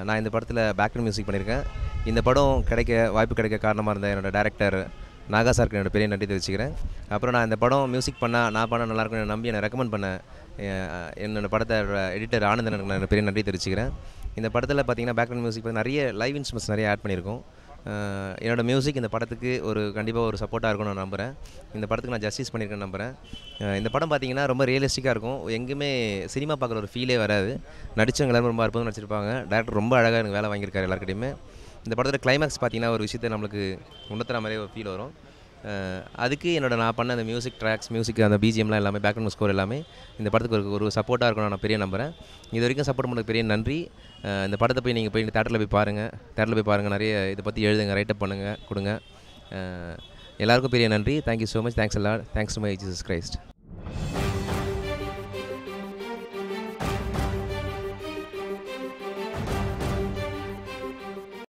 நான் இந்த படத்தில் பேக்ரவுண்ட் மியூசிக் பண்ணியிருக்கேன் இந்த படம் கிடைக்க வாய்ப்பு கிடைக்க காரணமாக இருந்த என்னோட டேரக்டர் நாகா சாருக்கு என்னோட பெரிய நன்றி தெரிவிச்சுக்கிறேன் அப்புறம் நான் இந்த படம் மியூசிக் பண்ணால் நான் பண்ண நல்லா இருக்கும்னு நம்பி என்னை ரெக்கமெண்ட் பண்ண அஹ், என்னோட படத்தை எடிட்டர் ஆனந்தனுக்கு நான் பெரிய நன்றி தெரிவிச்சுக்கிறேன் இந்த படத்தில் பார்த்தீங்கன்னா பேக்ரவுண்ட் மியூசிக் நிறைய லைவ் இன்ஸ்ட்ருமெண்ட்ஸ் நிறைய ஆட் பண்ணியிருக்கோம் அஹ், என்னோட மியூசிக் இந்த படத்துக்கு ஒரு கண்டிப்பாக ஒரு சப்போர்ட்டாக இருக்கும்னு நான் நம்புகிறேன் இந்த படத்துக்கு நான் ஜஸ்டிஸ் பண்ணியிருக்கேன்னு நம்புகிறேன் அஹ், இந்த படம் பார்த்தீங்கன்னா ரொம்ப ரியலிஸ்டிக்காக இருக்கும் எங்கேயுமே சினிமா பார்க்குற ஒரு ஃபீலே வராது நடிச்சவங்க எல்லாரும் ரொம்ப அற்புதம் நடிச்சிருப்பாங்க டேரக்டர் ரொம்ப அழகாக எனக்கு வேலை வாங்கியிருக்காரு எல்லாருக்கிட்டையுமே இந்த படத்தில் கிளைமேக்ஸ் பார்த்தீங்கன்னா ஒரு விஷயத்தை நம்மளுக்கு உணர்த்துற மாதிரியே ஒரு ஃபீல் வரும் அஹ், அதுக்கு என்னோட நான் பண்ண அந்த மியூசிக் ட்ராக்ஸ் மியூசிக் அந்த பிஜிஎம்லாம் எல்லாமே பேக்ரவுண்ட் ஸ்கோர் எல்லாமே இந்த படத்துக்கு ஒரு ஒரு சப்போர்ட்டாக இருக்கணும் நான் பெரிய நம்புகிறேன் இது வரைக்கும் சப்போர்ட் பண்ணது பெரிய நன்றி அஹ், இந்த படத்தை போய் நீங்கள் போய் தேட்டரில் போய் பாருங்கள் தேட்டரில் போய் பாருங்கள் நிறைய இதை பற்றி எழுதுங்க ரைட்டப் பண்ணுங்கள் கொடுங்க அஹ், எல்லாருக்கும் பெரிய நன்றி தேங்க்யூ ஸோ மச் தேங்க்ஸ் எல்லா thanks to my Jesus Christ